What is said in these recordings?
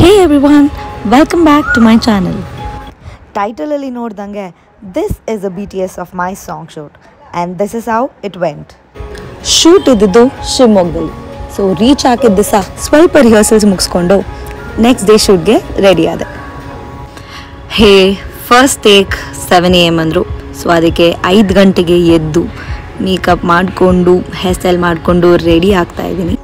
Hey everyone welcome back to my channel ಟೈಟಲಲ್ಲಿ ನೋಡ್ದಂಗೆ this is a B T S of my song shoot and this is how it went shoot ಇದ್ದಿದ್ದು ಶಿವಮೊಗ್ಗದಲ್ಲಿ so reach ಆಗಿದ್ದ ದಿವಸ ಸ್ವಲ್ಪ rehearsals ಮುಗಿಸ್ಕೊಂಡು next day ಶೂಟ್ಗೆ ready ಆದೆ hey first take seven A M ಅಂದರು ಸೊ ಅದಕ್ಕೆ ಐದು ಗಂಟೆಗೆ ಎದ್ದು ಮೇಕಪ್ ಮಾಡಿಕೊಂಡು ಹೇರ್ ಸ್ಟೈಲ್ ಮಾಡಿಕೊಂಡು ರೆಡಿ ಆಗ್ತಾ ಇದ್ದೀನಿ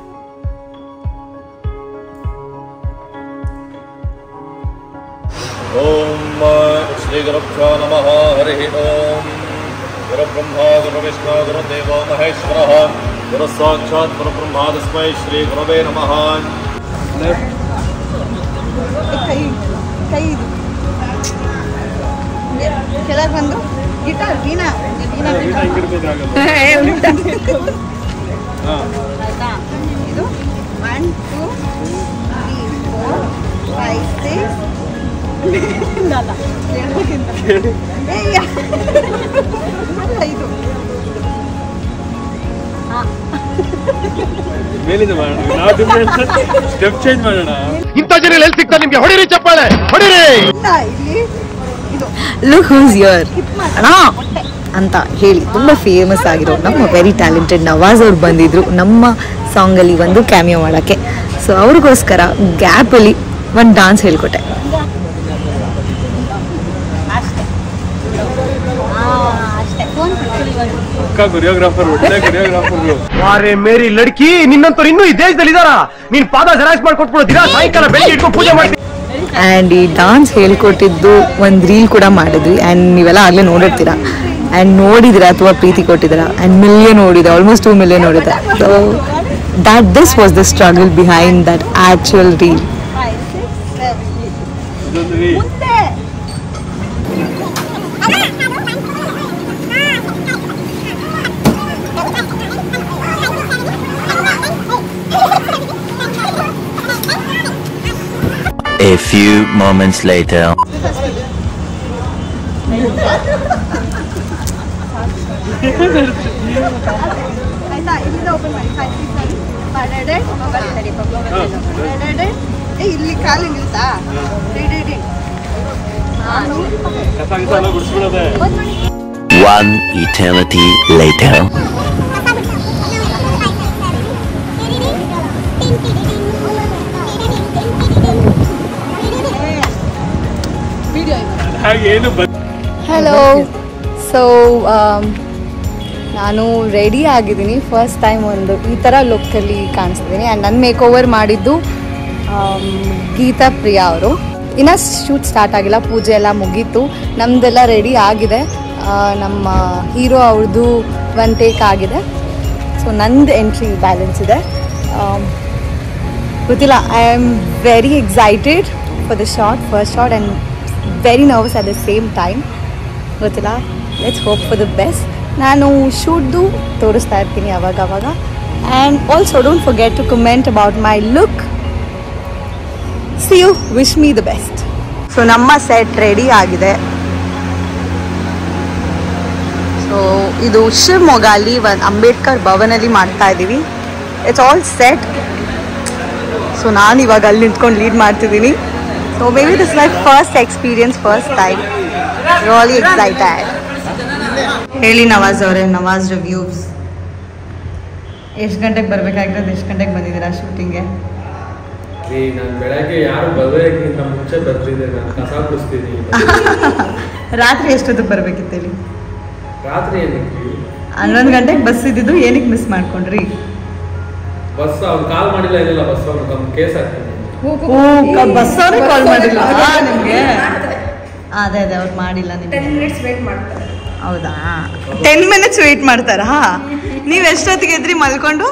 ॐ श्रीगुरुभ्यो नमः हरिः ॐ गुरुब्रह्मा गुरुविष्णु गुरुदेवो महेश्वरः गुरुसाक्षात् गुरुब्रह्मा तस्मै श्रीगुरवे नमः ಕೈ ಕೈ ಇದು ಕೆಳಗೆ ಬಂದು ಗಿಟಾರ್ ವೀಣಾ ವೀಣಾ ಆಯ್ತಾ ಇದು one two three four five six ಅಲ್ಲ ಏ, ಯಾ. ಅಲ್ಲ ಇದು ಮೇಲಿಂದ ಮಾಡೋಣ ನಾವು ಡಿಫ್ರೆಂಟ್ ಸ್ಟೆಪ್ ಚೇಂಜ್ ಮಾಡೋಣ ಇಂಥ ಜನ ಎಲ್ಲಿ ಸಿಗ್ತಾರೆ ನಿಮ್ಗೆ ಹೊಡಿರಿ ಚಪ್ಪಾಳೆ ಹೊಡಿರಿ ಇಲ್ಲ, ಇಲ್ಲಿ ಇದು ಲುಕ್ ಹೂಸ್ ಯರ್ ಅಣ್ಣ ಅಂತ ಹೇಳಿ ತುಂಬ ಫೇಮಸ್ ಆಗಿರೋ ನಮ್ಮ ವೆರಿ ಟ್ಯಾಲೆಂಟೆಡ್ ನವಾಜ್ ಅವ್ರು ಬಂದಿದ್ರು ನಮ್ಮ ಸಾಂಗಲ್ಲಿ ಒಂದು ಕ್ಯಾಮಿಯೋ ಮಾಡೋಕ್ಕೆ ಸೊ ಅವ್ರಿಗೋಸ್ಕರ ಗ್ಯಾಪಲ್ಲಿ ಒಂದು ಡಾನ್ಸ್ ಹೇಳ್ಕೊಟ್ಟೆ ಅಷ್ಟೇ ಆ, ಅಷ್ಟೇ ಫೋನ್ ಅಕ್ಕ ಕೊರಿಯೋಗ್ರಾಫರ್ ಒಳ್ಳೆ ಕೊರಿಯೋಗ್ರಾಫರ್ ವಾರೆ ಮೇರಿ ಲಡ್ಕಿ ನಿನ್ನಂತವ್ರು ಇನ್ನೂ ಈ ದೇಶದಲ್ಲಿ ಇದಾರ ನೀನ್ ಪಾದ ಜೆರಾಕ್ಸ್ ಮಾಡ್ಕೊಟ್ಬಿಡು ದಿನ ಸಾಯಂಕಾಲ ಬೆಳಿಗ್ಗೆ ಇಟ್ಕೊಂಡು ಪೂಜೆ ಮಾಡ್ತೀನಿ ಆ್ಯಂಡ್ ಈ ಡಾನ್ಸ್ ಹೇಳ್ಕೊಟ್ಟಿದ್ದು ಒಂದು ರೀಲ್ ಕೂಡ ಮಾಡಿದ್ವಿ ಆ್ಯಂಡ್ ನೀವೆಲ್ಲ ಆಗಲೇ ನೋಡಿರ್ತೀರ ಆ್ಯಂಡ್ ನೋಡಿದಿರ ಅಥವಾ ಪ್ರೀತಿ ಕೊಟ್ಟಿದ್ದೀರಾ ಆ್ಯಂಡ್ ಮಿಲಿಯನ್ ನೋಡಿದೆ ಆಲ್ಮೋಸ್ಟ್ ಟೂ ಮಿಲಿಯನ್ ನೋಡಿದೆ so that this was the struggle behind that actual reel five six seven ಇದೊಂದು ರೀ ಮುಂದೆ A few moments later. ಆಯ್ತಾ ಇಲ್ಲಿಂದ ಓಪನ್ ಮಾಡಿ ಫೈವ್ ಸಿಕ್ಸ್ ಪಡೆಡೆ ಸರಿ ಪಡೆಡೆ ಏ ಇಲ್ಲಿ ಕಾಲು ನಿಲ್ಸಾ ರೆಡಿ ಕಸ ಗಿಸ ಎಲ್ಲ ಗುಡಿಸ್ಬಿಡೋದೆ One eternity later. ಹಾಗೆ ಏನು ಬಂದ್ ಹಲೋ ಸೊ ನಾನು ರೆಡಿ ಆಗಿದ್ದೀನಿ ಫಸ್ಟ್ ಟೈಮ್ ಒಂದು ಈ ಥರ ಲುಕ್ಕಲ್ಲಿ ಕಾಣಿಸ್ತಿದ್ದೀನಿ ಆ್ಯಂಡ್ ನನ್ನ ಮೇಕ್ ಓವರ್ ಮಾಡಿದ್ದು ಆಮ್, ಗೀತಾ ಪ್ರಿಯಾ ಅವರು ಇನ್ನು ಶೂಟ್ ಸ್ಟಾರ್ಟ್ ಆಗಿಲ್ಲ ಪೂಜೆ ಎಲ್ಲ ಮುಗೀತು ನಮ್ಮದೆಲ್ಲ ರೆಡಿ ಆಗಿದೆ ಆ, ನಮ್ಮ ಹೀರೋ ಅವ್ರದ್ದು ಒನ್ ಟೇಕ್ ಆಗಿದೆ ಸೊ ನಂದು ಎಂಟ್ರಿ ಬ್ಯಾಲೆನ್ಸ್ ಇದೆ ಆಮ್, ಗೊತ್ತಿಲ್ಲ I am very excited for the short first short and very nervous at the same time ಗೊತ್ತಿಲ್ಲ let's hope for the best ನಾನು ಶೂಟ್ದು ತೋರಿಸ್ತಾ ಇರ್ತೀನಿ ಅವಾಗ ಅವಾಗ and also don't forget to comment about my look see you wish me the best so ನಮ್ಮ set ready ಆಗಿದೆ so ಇದು ಶಿವಮೊಗ್ಗ ಅಲ್ಲಿ ಒಂದು ಅಂಬೇಡ್ಕರ್ ಭವನಲ್ಲಿ ಮಾಡ್ತಾ ಇದ್ದೀವಿ ಇಟ್ಸ್ ಆಲ್ ಸೆಟ್ ಸೊ ನಾನು ಇವಾಗ ಅಲ್ಲಿ ನಿಂತ್ಕೊಂಡು ಲೀಡ್ ಮಾಡ್ತಿದ್ದೀನಿ so maybe this my first experience first time really excited ಹೇಳಿ ನವಾಜ್ ಅವರೇ ನವಾಜ್ ರಿವ್ಯೂಸ್ ಎಷ್ಟು ಗಂಟೆಗೆ ಬರಬೇಕಾಗಿರೋದು ಎಷ್ಟು ಗಂಟೆಗೆ ಬಂದಿದ್ದೀರಾ ಶೂಟಿಂಗ್ಗೆ ಈ ನಾನು ಬೆಳಗ್ಗೆ ಯಾರು ಬರೋದಕ್ಕಿಂತ ಮುಂಚೆ ಬರ್ತಿದ್ದೆ ನಾನು ಕಸ ಗುಡಿಸ್ತೀನಿ ರಾತ್ರಿ ಎಷ್ಟೊತ್ತಿಗೆ ಬರಬೇಕಿತ್ತು ಹೇಳಿ ರಾತ್ರಿ ಏನಕ್ಕೆ ಹನ್ನೊಂದು ಗಂಟೆಗೆ ಬಸ್ ಇದ್ದಿದ್ದು ಏನಕ್ಕೆ ಮಿಸ್ ಮಾಡ್ಕೊಂಡ್ರಿ ಬಸ್ ಅವ್ನು ಕಾಲ್ ಮಾಡಿಲ್ಲ ಏನಿಲ್ಲ ಬಸ್ ಅವ್ನು ತಮ್ಮ ಕೇಸ್ ಹಾಕ್ತೀನಿ ಓ ಬಸ್ ಅವರೇ ಕಾಲ್ ಮಾಡಿಲ್ಲ ನಿಮಗೆ ಅದೇ ಅದೇ ಅವ್ರು ಮಾಡಿಲ್ಲ ನಿಮಗೆ ಹೌದಾ ಟೆನ್ ಮಿನಿಟ್ಸ್ ವೆಯ್ಟ್ ಮಾಡ್ತಾರಾ ನೀವು ಎಷ್ಟೊತ್ತಿಗೆ ಎದ್ರಿ ಮಲ್ಕೊಂಡು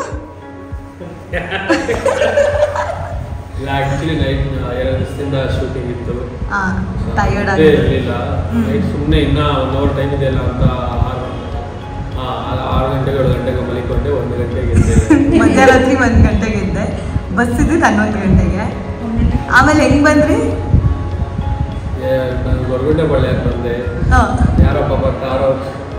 ಇಲ್ಲ ಆಕ್ಚುಲಿ ನೈಟ್ ಎರಡು ದಿವಸದಿಂದ ಶೂಟಿಂಗ್ ಇತ್ತು ಹಾಂ ಟಯರ್ಡ್ ಅದೇ ಆಗಿ ಇರಲಿಲ್ಲ ನೈಟ್ ಸುಮ್ಮನೆ ಇನ್ನೂ ಒನ್ ಅವರ್ ಟೈಮ್ ಇದೆಯಲ್ಲ ಅಂತ ಆರು ಹಾಂ ಆರು ಗಂಟೆಗೆ ಏಳು ಗಂಟೆಗೆ ಮಲಿಕೊಂಡೆ ಒಂದು ಗಂಟೆಗೆ ಎದ್ದೆ ಮಧ್ಯರಾತ್ರಿ ಒಂದು ಗಂಟೆಗೆ ಇದ್ದೆ ಬಸ್ ಇದ್ದಿದ್ದು ಹನ್ನೊಂದು ಗಂಟೆಗೆ ಆಮೇಲೆ ಹೆಂಗ್ ಬಂದ್ರಿ ಏ, ನಾನು ಹೊರಗುಂಡೆ ಬಳ್ಳಿ ಬಂದೆ ಹಾಂ ಯಾರೋ ಪಾಪ ಕಾರೋ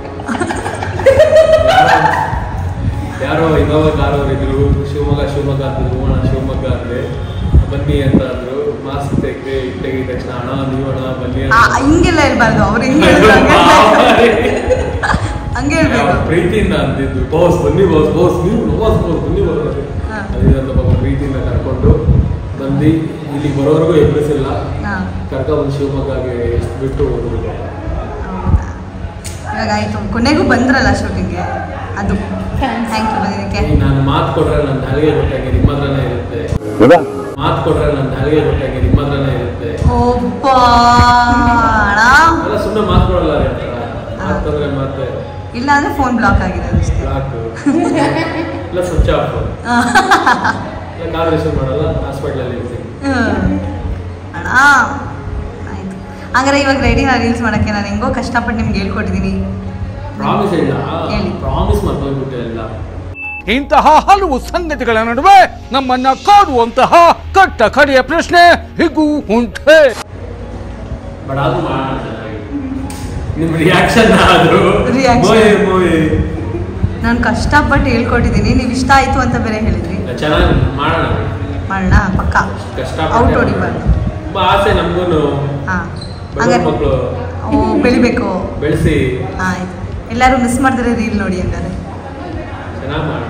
ಯಾರೋ ಇನ್ನೋವಾ ಕಾರ್ ಅವ್ರು ಇದ್ರು ಶಿವಮೊಗ್ಗ ಶಿವಮೊಗ್ಗ ಅಂತಿದ್ರು ಹೋಗೋಣ ಶಿವಮೊಗ್ಗ ಅಂದ್ರೆ ಬನ್ನಿ ಅಂತ ಅಂದ್ರು ಮಾಸ್ಕ್ ತೆಗೆ ತೆಗಿದ ತಕ್ಷಣ ಹಣ ನೀವು ಹಣ ಬನ್ನಿ ಆ, ಹಿಂಗೆಲ್ಲ ಹೇಳ್ಬಾರ್ದು ಅವ್ರು ಹಿಂಗೆ ಹೇಳಿದ್ರು ಹಂಗೆ ಹಂಗೆ ಹೇಳ್ಬೇಕು ಪ್ರೀತಿಯಿಂದ ಅಂತಿದ್ದು ಬಾಸ್ ಬನ್ನಿ ಬಾಸ್ ಬಾಸ್ ನೀವು ಬಾಸ್ ಬಾಸ್ ಬನ್ನಿ ಬರೋದು ಹಾ. ಅದರಿಂದ ಪಾಪ ಪ್ರೀತಿಯಿಂದ ಕರ್ಕೊಂಡು ಬಂದು ಇಲ್ಲಿ ಬರೋವರೆಗೂ ಎಬ್ಬಿಸಿಲ್ಲ ಹಾ ಕರ್ಕೊಂಡ್ಬಂದು ಶಿವಮೊಗ್ಗಗೆ ಎಷ್ಟು ಬಿಟ್ಟು ಹೋಗ್ಬಿಟ್ಟು ಹೌದಾ ಇವಾಗ ಆಯ್ತು ಕೊನೆಗೂ ಬಂದ್ರಲ್ಲ ಶೂಟಿಂಗ್ಗೆ ಅದು ಥ್ಯಾಂಕ್ ಯು ಬಂದಿದ್ದಕ್ಕೆ ಈಗ ನಾನು ಮಾತು ಕೊಟ್ರೆ ನನ್ನ ನಾಲಿಗೆ ಕೊಟ್ಟಂಗೆ ನಿಮ್ಮ ಹತ್ರನೇ ಇರುತ್ತೆ ಮಾತು ಕೊಟ್ರೆ ನನ್ನ ನಾಲಿಗೆ ಕೊಟ್ಟಂಗೆ ನಿಮ್ಮ ಹತ್ರನೇ ಇರುತ್ತೆ ಒಬ್ಬ ಅಣ್ಣ ಎಲ್ಲ ಸುಮ್ಮನೆ ಮಾತು ಕೊಡಲ್ಲ ರೀ ಹತ್ರ ಮಾತು ಬಂದ್ರೆ ಮತ್ತೆ ಇಲ್ಲ ಅಂದ್ರೆ ಫೋನ್ ಬ್ಲಾಕ್ ಆಗಿದೆ ಅಷ್ಟೇ ಬ್ಲಾಕ್ ಇಲ್ಲ ಸ್ವಿಚ್ ಆಫ್ ಇಲ್ಲ ಕಾಲ್ ರಿಸೀವ್ ಮಾಡಲ್ಲ ಹಾಸ್ಪಿಟ್ಲಲ್ಲಿ ಇರ್ತೀನಿ ಹ್ಮ್. ಅಣ್ಣ ಆಯ್ತು ಹಂಗಾರೆ ಇವಾಗ ರೆಡಿ ನಾ ರೀಲ್ಸ್ ಮಾಡಕ್ಕೆ ನಾನು ಹೆಂಗೋ ಕಷ್ಟಪಟ್ಟು ನಿಮ್ಗೆ ಹೇಳ್ಕೊಟ್ಟಿದ್ದೀನಿ ಪ್ರಾಮಿಸ್ ಇಲ್ಲ ಹೇಳಿ. ಪ್ರಾಮಿಸ್ ಮರ್ತೋಗ್ಬಿಟ್ಟೆ ಎಲ್ಲ ಇಂತಹ ಹಲವು ಸಂಗತಿಗಳ ನಡುವೆ ನಮ್ಮನ್ನ ಕಾಡುವಂತಹ ಕಟ್ಟ ಕಡೆಯ ಪ್ರಶ್ನೆ ಹೀಗೂ ಉಂಟೆ ಬಟ್ ಅದು ಮಾಡೋಣ ಚೆನ್ನಾಗಿ ನಿಮ್ಮ ರಿಯಾಕ್ಷನ್ ಆದ್ರು Reaction. ಮೋಯ್ ಮೋಯ್ ನಾನು ಕಷ್ಟಪಟ್ಟು ಹೇಳ್ಕೊಟ್ಟಿದ್ದೀನಿ ನೀವು ಇಷ್ಟ ಆಯ್ತು ಅಂತ ಬೇರೆ ಹೇಳಿದ್ರಿ ಚೆನ್ನಾಗಿ ಮಾಡೋಣ ಮಾಡೋಣ ಪಕ್ಕ ಕಷ್ಟ ಔಟ್ ಹೊಡಿಬಾರ್ದು ತುಂಬಾ ಆಸೆ ನಮ್ಗೂನು ಹಾಂ ಬಡ ಹಂಗಾರೆ ಮಕ್ಕಳು ಓ ಬೆಳಿಬೇಕು ಬೆಳೆಸಿ ಆಯ್ತು ಎಲ್ಲರೂ ಮಿಸ್ ಮಾಡಿದ್ರೆ ರೀಲ್ ನೋಡಿ ಹಂಗಾರೆ ಚೆನ್ನಾಗಿ ಮಾಡೋಣ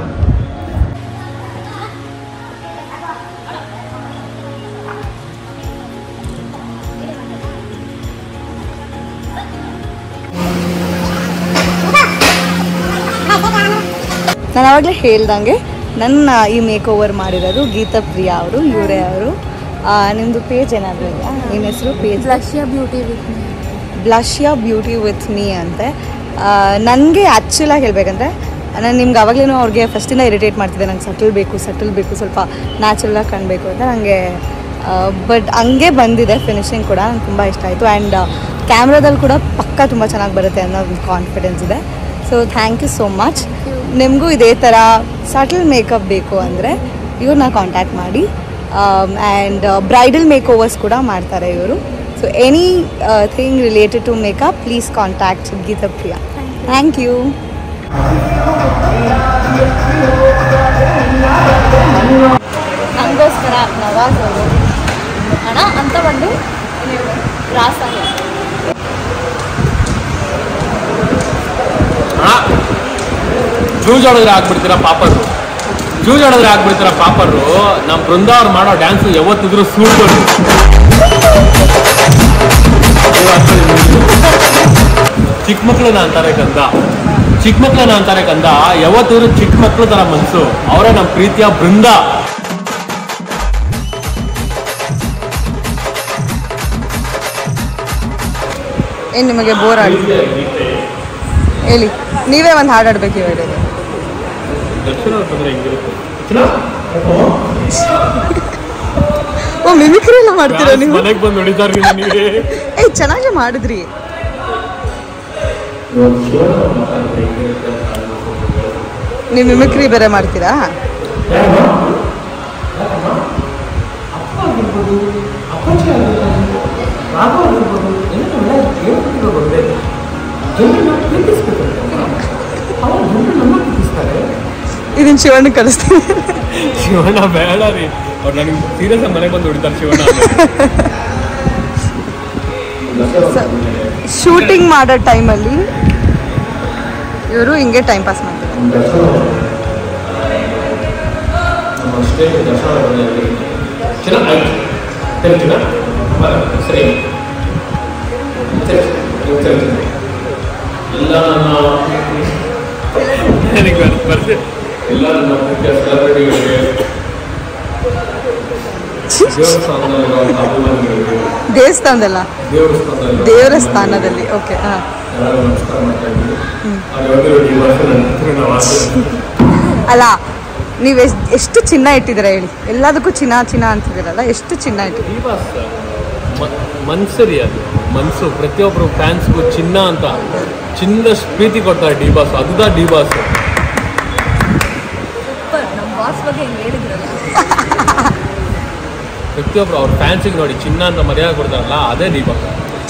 ನಾನು ಆವಾಗಲೇ ಹೇಳ್ದಂಗೆ ನನ್ನ ಈ ಮೇಕ್ ಓವರ್ ಮಾಡಿರೋದು ಗೀತಾ ಪ್ರಿಯಾ ಅವರು ಇವರೇ ಅವರು ನಿಮ್ಮದು ಪೇಜ್ ಏನಾದರೂ ಇದೆಯಾ ನಿಮ್ಮ ಹೆಸರು ಪೇಜ್ ಲಕ್ಷ್ಯ ಬ್ಯೂಟಿ ವಿತ್ ಮೀ ಬ್ಲಷ್ಯ ಬ್ಯೂಟಿ ವಿತ್ ಮೀ ಅಂತೆ ನನಗೆ ಆ್ಯಕ್ಚುಲಾಗಿ ಹೇಳಬೇಕಂದ್ರೆ ನಾನು ನಿಮ್ಗೆ ಅವಾಗಲೂ ಅವ್ರಿಗೆ ಫಸ್ಟಿಂದ ಇರಿಟೇಟ್ ಮಾಡ್ತಿದ್ದೆ ನಂಗೆ ಸಟಲ್ ಬೇಕು ಸಟಲ್ ಬೇಕು ಸ್ವಲ್ಪ ನ್ಯಾಚುರಲಾಗಿ ಕಾಣಬೇಕು ಅಂತ ನನಗೆ ಬಟ್ ಹಂಗೆ ಬಂದಿದೆ ಫಿನಿಶಿಂಗ್ ಕೂಡ ನಂಗೆ ತುಂಬ ಇಷ್ಟ ಆಯಿತು ಆ್ಯಂಡ್ ಕ್ಯಾಮ್ರಾದಲ್ಲಿ ಕೂಡ ಪಕ್ಕ ತುಂಬ ಚೆನ್ನಾಗಿ ಬರುತ್ತೆ ಅನ್ನೋ ಒಂದು ಕಾನ್ಫಿಡೆನ್ಸ್ ಇದೆ so thank you so much ನಿಮಗೂ ಇದೇ ಥರ ಸಟಲ್ ಮೇಕಪ್ ಬೇಕು ಅಂದರೆ ಇವ್ರನ್ನ ಕಾಂಟ್ಯಾಕ್ಟ್ ಮಾಡಿ ಆ್ಯಂಡ್ ಬ್ರೈಡಲ್ ಮೇಕ್ ಓವರ್ಸ್ ಕೂಡ ಮಾಡ್ತಾರೆ ಇವರು so anything related to makeup please contact Geetha Priya thank you ನನಗೋಸ್ಕರ ನವಾಜ್ ಅವರು ಹಣ ಅಂತ ಬಂದು ರಾಸ ಜೂಜ್ ಹೊಡೆದ್ರೆ ಹಾಕ್ಬಿಡ್ತೀರಾ ಪಾಪರು ಜೂಜ್ ಹೊಡೆದ್ರೆ ಹಾಕ್ಬಿಡ್ತೀರಾ ಪಾಪರು ನಮ್ಮ ಬೃಂದ ಅವ್ರು ಮಾಡೋ ಡ್ಯಾನ್ಸ್ ಯಾವತ್ತಿದ್ರು ಸೂಪರ್ ಚಿಕ್ಕ ಮಕ್ಳನ್ನ ಅಂತಾರೆ ಕಂದ ಚಿಕ್ಕ ಮಕ್ಳನ್ನ ಅಂತಾರೆ ಕಂದ ಯಾವತ್ತಿದ್ರು ಚಿಕ್ಕ ಮಕ್ಳು ತರ ಮನ್ಸು ಅವರೇ ನಮ್ಮ ಪ್ರೀತಿಯ ಬೃಂದ ಏನು ನಿಮಗೆ ಬೋರ್ ಆಡಿ ಹೇಳಿ ನೀವೇ ಒಂದು ಹಾಡು ಆಡ್ಬೇಕು ಇವಾಗ ದರ್ಶನ ಬಂದ್ರೆ ಹೆಂಗಿರುತ್ತೆ ಓ ಮಿಮಿಕ್ರಿ ಎಲ್ಲ ಮಾಡ್ತೀರಾ ನೀವು ಮನೆಗೆ ಬಂದು ಹೊಡಿತಾರೆ ನಿಮಗೆ ಏಯ್ ಚೆನ್ನಾಗಿ ಮಾಡಿದ್ರಿ ನೀವು ಮಿಮಿಕ್ರಿ ಬೇರೆ ಮಾಡ್ತೀರಾ ಇದನ್ನ ಶಿವಣ್ಣ ಕಳಿಸ್ತೀನಿ ಶಿವಣ್ಣ ಬೇಡ ರೀ ಅವ್ರು ನನಗೆ ಸೀರಿಯಸ್ ಮನೆಗೆ ಬಂದು ಹೊಡಿತಾರೆ ಶಿವಣ್ಣ ಶೂಟಿಂಗ್ ಮಾಡೋ ಟೈಮಲ್ಲಿ ಇವರು ಹಿಂಗೆ ಟೈಮ್ ಪಾಸ್ ಮಾಡ್ತಾರೆ ಅಷ್ಟೇ ದರ್ಶನ ಚೆನ್ನಾಗಿ ಹೇಳ್ತೀನ ಸರಿ ಎಲ್ಲ ನನ್ನ ನನಗೆ ಬರ್ತೆ ಎಲ್ಲ ನನ್ನ ಮುಖ್ಯ ಸೆಲೆಬ್ರಿಟಿಗಳಿಗೆ ದೇವಸ್ಥಾನದಲ್ಲಿರೋ ಅಭಿಮಾನಿಗಳಿಗೆ ದೇವಸ್ಥಾನದಲ್ಲ ದೇವಸ್ಥಾನದಲ್ಲಿ ದೇವರ ಸ್ಥಾನದಲ್ಲಿ ಓಕೆ ಹಾಂ ಎಲ್ಲರೂ ನಮಸ್ಕಾರ ಮಾಡ್ತಾ ಇದ್ದೀವಿ ಅವ್ರು ಯಾವ್ದು ಈ ವರ್ಷ ನನ್ನ ಹತ್ರ ನಾವು ಆಸೆ ಅಲ್ಲ ನೀವು ಎಷ್ಟು ಎಷ್ಟು ಚಿನ್ನ ಇಟ್ಟಿದ್ದೀರಾ ಹೇಳಿ ಎಲ್ಲದಕ್ಕೂ ಚಿನ್ನ ಚಿನ್ನ ಅಂತಿದ್ದೀರಲ್ಲ ಎಷ್ಟು ಚಿನ್ನ ಇಟ್ಟಿದ್ದೀರಿ ಡಿವಾಸ್ ಮನ್ಸರಿ ಅದು ಮನ್ಸು ಪ್ರತಿಯೊಬ್ಬರು ಫ್ಯಾನ್ಸ್ಗೂ ಚಿನ್ನ ಅಂತ ಚಿನ್ನದ ಪ್ರೀತಿ ಕೊಡ್ತಾರೆ ಡಿ ಬಾಸ್ ಅದುದ ಡಿ ಬಾಸ್ ನಮ್ಮ ಬಾಸ್ ಬಗ್ಗೆ ಹಿಂಗೆ ಹೇಳಿದ್ರಲ್ಲ ಪ್ರತಿಯೊಬ್ರು ಅವ್ರ ಫ್ಯಾನ್ಸಿಗೆ ನೋಡಿ ಚಿನ್ನ ಅಂತ ಮರ್ಯಾದೆ ಕೊಡ್ತಾರಲ್ಲ ಅದೇ ಡಿ ಬಾಸ್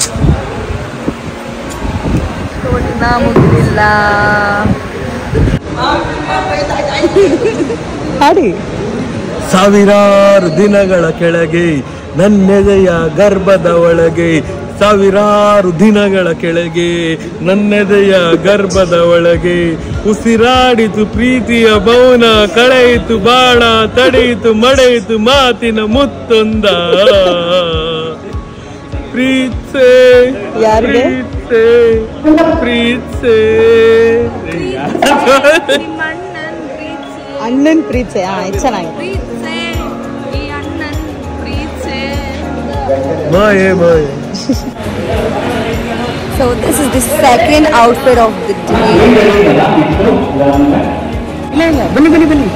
ಇನ್ನ ಮುಗಿದಿಲ್ಲ ಹಾಡಿ ಸಾವಿರಾರು ದಿನಗಳ ಕೆಳಗೆ ನನ್ನೆದೆಯ ಗರ್ಭದ ಒಳಗೆ ಸಾವಿರಾರು ದಿನಗಳ ಕೆಳಗೆ ನನ್ನೆದೆಯ ಗರ್ಭದ ಒಳಗೆ ಉಸಿರಾಡಿತು ಪ್ರೀತಿಯ ಮೌನ ಕಳೆಯಿತು ಬಾಳ ತಡೆಯಿತು ಮಡೆಯಿತು ಮಾತಿನ ಮುತ್ತೊಂದ ಪ್ರೀತ್ಸೆ ಯಾರಿಗೆ? ಪ್ರೀತ್ಸೆ ಪ್ರೀತ್ಸೆ ನಿಮ್ಮ ಅಣ್ಣನ್ ಪ್ರೀತ್ಸೆ ಅಣ್ಣನ್ ಪ್ರೀತಿ ಹಾ ಇದು ಚೆನ್ನಾಗಿದೆ ಪ್ರೀತ್ಸೆ ಈ ಅಣ್ಣನ್ ಪ್ರೀತ್ಸೆ ಮಾಯೆ ಮಾಯೆ so this is the second outfit of the day ಇಲ್ಲ ಇಲ್ಲ ಬನ್ನಿ ಬನ್ನಿ ಬನ್ನಿ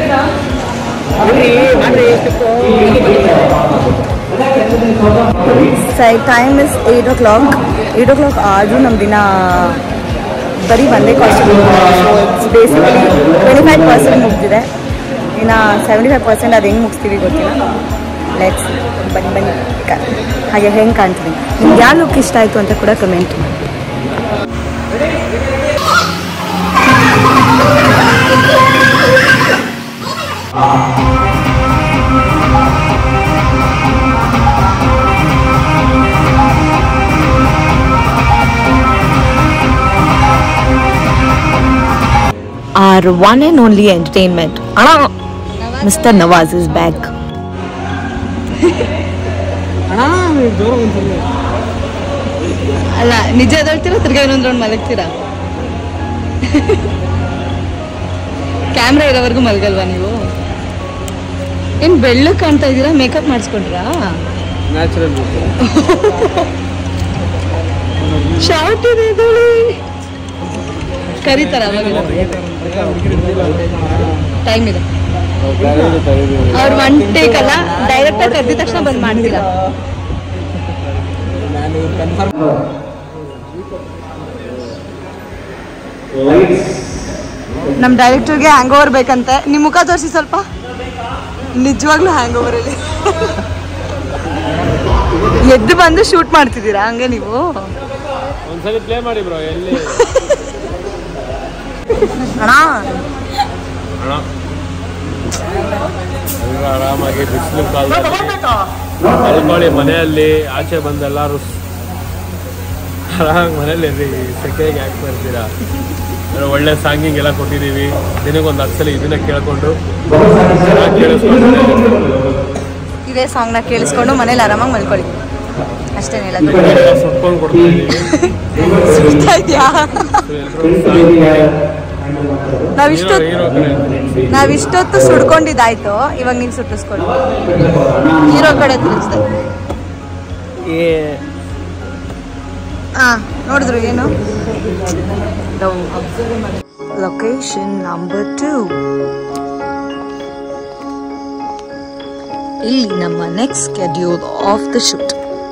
ಸೈ time is eight o'clock eight o'clock ಆದರೂ ನಮ್ಮ ದಿನ ಬರೀ ಒಂದೇ costume so it's basically twenty five percent ಮುಗ್ದಿದೆ ಇನ್ನು ಸೆವೆಂಟಿ ಫೈವ್ ಪರ್ಸೆಂಟ್ ಅದು ಹೆಂಗೆ ಮುಗಿಸ್ತೀವಿ ಗೊತ್ತಿಲ್ಲ ಲೆಟ್ಸ್ ಬನ್ನಿ ಬನ್ನಿ ಕ- ಹಾಗೆ ಹೆಂಗೆ ಕಾಣ್ತೀವಿ ನಿಮ್ಗೆ ಯಾವ ಲುಕ್ ಇಷ್ಟ ಆಯಿತು ಅಂತ ಕೂಡ ಕಮೆಂಟ್ ಮಾಡಿ Our one and only entertainment. Anna, Mr. Nawaz is back. ಅಲ್ಲ ನಿಜ ಎದಳ್ತೀರಾ ತಿರ್ಗಾ ಇನ್ನೊಂದು ರೌಂಡ್ ಮಲಗ್ತೀರಾ ಕ್ಯಾಮ್ರಾ ಇರೋವರೆಗೂ ಮಲಗಲ್ವಾ ನೀವು ಏನು ಬೆಳ್ಳಗೆ ಕಾಣ್ತಾ ಇದ್ದೀರಾ ಮೇಕಪ್ ಮಾಡಿಸ್ಕೊಂಡ್ರಾ ನ್ಯಾಚುರಲ್ ಶಾರ್ಟ್ ಇದೆ ಇದಳಿ ಕರೀತಾರ ಟೈಮ್ ಇದೆ ಅವ್ರು ಒನ್ ಟೇಕ್ ಅಲ್ಲ ಡೈರೆಕ್ಟ್ ಆಗಿ ಕರೆದಿದ ತಕ್ಷಣ ಬಂದ್ ಮಾಡ್ತೀರಾ ನಮ್ಮ ಡೈರೆಕ್ಟರ್ಗೆ ಹ್ಯಾಂಗ್ ಓವರ್ ಬೇಕಂತೆ ನಿಮ್ಮ ಮುಖ ತೋರಿಸಿ ಸ್ವಲ್ಪ ನಿಜವಾಗ್ಲೂ ಹ್ಯಾಂಗ್ ಓವರ್ ಇಲ್ಲಿ ಎದ್ದು ಬಂದು ಶೂಟ್ ಮಾಡ್ತಿದ್ದೀರಾ ಹಂಗೆ ನೀವು ಒಂದ್ಸಲಿ ಪ್ಲೇ ಮಾಡಿ ಬ್ರೋ ಎಲ್ಲಿ ಅಣ್ಣ ಅಣ್ಣ ಎಲ್ರು ಆರಾಮಾಗಿ ಬಿಸಿಲು ಕಾಲ ಮಲ್ಕೊಳ್ಳಿ ಮನೆಯಲ್ಲಿ ಆಚೆ ಬಂದು ಎಲ್ಲರೂ ಆರಾಮಾಗಿ ಮನೇಲಿ ಇರ್ರಿ ಸೆಕೆಗೆ ಯಾಕೆ ಬರ್ತೀರಾ ಅಂದ್ರೆ ಒಳ್ಳೆ ಸಾಂಗಿಂಗ್ ಎಲ್ಲ ಕೊಟ್ಟಿದ್ದೀವಿ ದಿನಕ್ಕೊಂದು ಹತ್ತು ಸಲ ಇದನ್ನ ಕೇಳ್ಕೊಂಡು ಚೆನ್ನಾಗಿ ಕೇಳಿಸ್ಕೊಂಡು ಇದೇ ಸಾಂಗ್ನ ಕೇಳಿಸ್ಕೊಂಡು ಮನೇಲಿ ಆರಾಮಾಗಿ ಮಲ್ಕೊಳ್ಳಿ ಅಷ್ಟೇನು ಹೇಳೋದು ಎಲ್ಲ ಸುಟ್ಕೊಂಡು ಕೊಡ್ತಾ ಇದ್ದೀವಿ ಸುಡ್ತಾ ಇದ್ಯಾ ಹೀರೋ ನಾವಿಷ್ಟೊತ್ತು ಹೀರೋ ಕಡೆ ನಾವಿಷ್ಟೊತ್ತು ಸುಡ್ಕೊಂಡಿದ್ದಾಯ್ತು ಇವಾಗ ನೀವು ಸುಟ್ಟಿಸ್ಕೊಳ್ಳಿ ಹೀರೋ ಕಡೆ ತಿಳಿಸ್ದೆ ಹಾ ನೋಡಿದ್ರು ಏನು Location number two. ಇಲ್ಲಿ ನಮ್ಮ next schedule of the shoot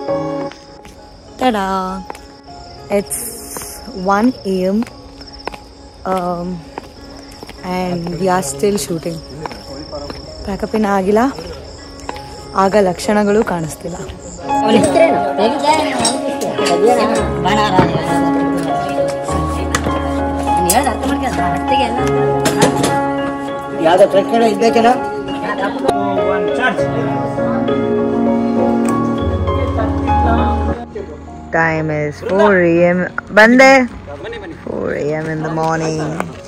ತಡಾ it's one A M and we are still shooting pack up ಇನ್ನೂ ಆಗಿಲ್ಲ ಆಗ ಲಕ್ಷಣಗಳು ಕಾಣಿಸ್ತಿಲ್ಲ Time is 4 a.m. ಬಂದೆ 4 a.m. in the morning.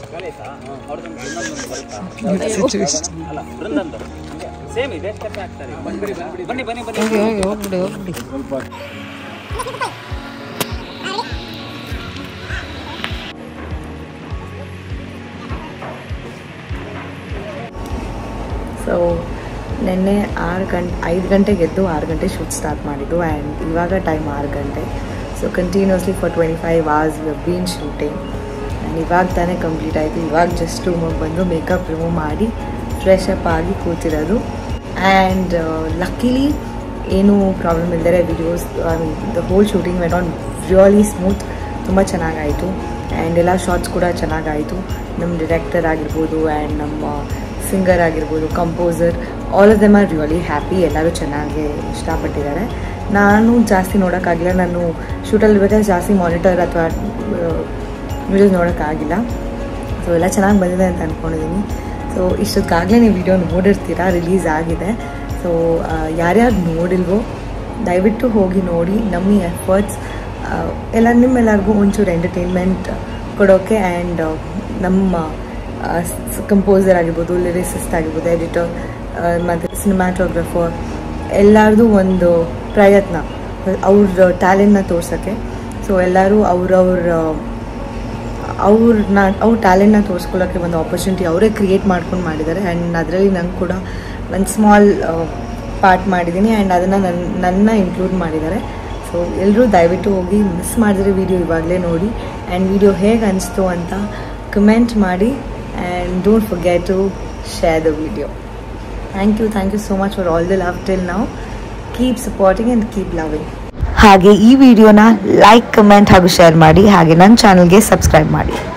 So ನಿನ್ನೆ ಆರು ಗಂಟೆ ಐದು ಗಂಟೆಗೆ ಎದ್ದು ಆರು ಗಂಟೆ ಶೂಟ್ ಸ್ಟಾರ್ಟ್ ಮಾಡಿದ್ದು ಆ್ಯಂಡ್ ಇವಾಗ ಟೈಮ್ ಆರು ಗಂಟೆ so continuously for twenty five hours been shooting and ಇವಾಗ ತಾನೇ ಕಂಪ್ಲೀಟ್ ಆಯಿತು ಇವಾಗ ಜಸ್ಟ್ ರೂಮಿಗೆ ಬಂದು ಮೇಕಪ್ ರಿಮೂವ್ ಮಾಡಿ ಫ್ರೆಶ್ ಅಪ್ ಆಗಿ ಕೂತಿರೋದು ಆ್ಯಂಡ್ ಲಕ್ಕಿಲಿ ಏನೂ ಪ್ರಾಬ್ಲಮ್ ಇಲ್ಲದೆ videos I mean the whole shooting went on really smooth ತುಂಬ ಚೆನ್ನಾಗಾಯಿತು ಆ್ಯಂಡ್ ಎಲ್ಲ ಶಾರ್ಟ್ಸ್ ಕೂಡ ಚೆನ್ನಾಗಾಯಿತು ನಮ್ಮ ಡಿರೆಕ್ಟರ್ ಆಗಿರ್ಬೋದು ಆ್ಯಂಡ್ ನಮ್ಮ ಸಿಂಗರ್ ಆಗಿರ್ಬೋದು composer all of them are really happy ಎಲ್ಲರೂ ಚೆನ್ನಾಗಿ ಇಷ್ಟಪಟ್ಟಿದ್ದಾರೆ ನಾನು ಜಾಸ್ತಿ ನೋಡೋಕ್ಕಾಗಿಲ್ಲ ನಾನು ಶೂಟಲ್ಲಿ ಇರ್ಬೇಕಾದ್ರೆ ಜಾಸ್ತಿ ಮಾನಿಟರ್ ಅಥವಾ ವಿಡಿಯೋಸ್ ನೋಡೋಕ್ಕಾಗಿಲ್ಲ ಸೊ ಎಲ್ಲ ಚೆನ್ನಾಗಿ ಬಂದಿದೆ ಅಂತ ಅಂದ್ಕೊಂಡಿದ್ದೀನಿ ಸೊ ಇಷ್ಟೊತ್ತಾಗಲೇ ನೀವು ವಿಡಿಯೋ ನೋಡಿರ್ತೀರಾ ರಿಲೀಸ್ ಆಗಿದೆ ಸೊ ಯಾರ್ಯಾರು ನೋಡಿಲ್ವೋ ದಯವಿಟ್ಟು ಹೋಗಿ ನೋಡಿ ನಮ್ಮ ಎಫರ್ಟ್ಸ್ ಎಲ್ಲ ನಿಮ್ಮೆಲ್ಲರಿಗೂ ಒಂಚೂರು ಎಂಟರ್ಟೈನ್ಮೆಂಟ್ ಕೊಡೋಕ್ಕೆ ಆ್ಯಂಡ್ ನಮ್ಮ ಕಂಪೋಸರ್ ಆಗಿರ್ಬೋದು ಲಿರಿಸಿಸ್ಟ್ ಆಗಿರ್ಬೋದು ಎಡಿಟರ್ ಮತ್ತು ಸಿನಿಮ್ಯಾಟೋಗ್ರಫರ್ ಎಲ್ಲರದು ಒಂದು ಪ್ರಯತ್ನ ಅವ್ರ ಟ್ಯಾಲೆಂಟ್ನ ತೋರ್ಸೋಕ್ಕೆ ಸೊ ಎಲ್ಲರೂ ಅವ್ರವ್ರ ಅವ್ರನ್ನ ಅವ್ರ ಟ್ಯಾಲೆಂಟ್ನ ತೋರಿಸ್ಕೊಳ್ಳೋಕ್ಕೆ ಒಂದು ಆಪರ್ಚುನಿಟಿ ಅವರೇ ಕ್ರಿಯೇಟ್ ಮಾಡ್ಕೊಂಡು ಮಾಡಿದ್ದಾರೆ ಆ್ಯಂಡ್ ಅದರಲ್ಲಿ ನಂಗೆ ಕೂಡ ಒಂದು ಸ್ಮಾಲ್ ಪಾರ್ಟ್ ಮಾಡಿದ್ದೀನಿ ಆ್ಯಂಡ್ ಅದನ್ನು ನನ್ನ ನನ್ನ ಇನ್ಕ್ಲೂಡ್ ಮಾಡಿದ್ದಾರೆ ಸೊ ಎಲ್ಲರೂ ದಯವಿಟ್ಟು ಹೋಗಿ ಮಿಸ್ ಮಾಡಿದ್ರೆ ವಿಡಿಯೋ ಇವಾಗಲೇ ನೋಡಿ ಆ್ಯಂಡ್ ವಿಡಿಯೋ ಹೇಗೆ ಅನಿಸ್ತು ಅಂತ ಕಮೆಂಟ್ ಮಾಡಿ and don't forget to share the video thank you thank you so much for all the love till ನಾವು keep supporting and keep loving ಹಾಗೆ ಈ ವಿಡಿಯೋನ ಲೈಕ್ ಕಮೆಂಟ್ ಹಾಗೂ ಶೇರ್ ಮಾಡಿ ಹಾಗೆ ನನ್ನ ಚಾನಲ್ಗೆ ಸಬ್ಸ್ಕ್ರೈಬ್ ಮಾಡಿ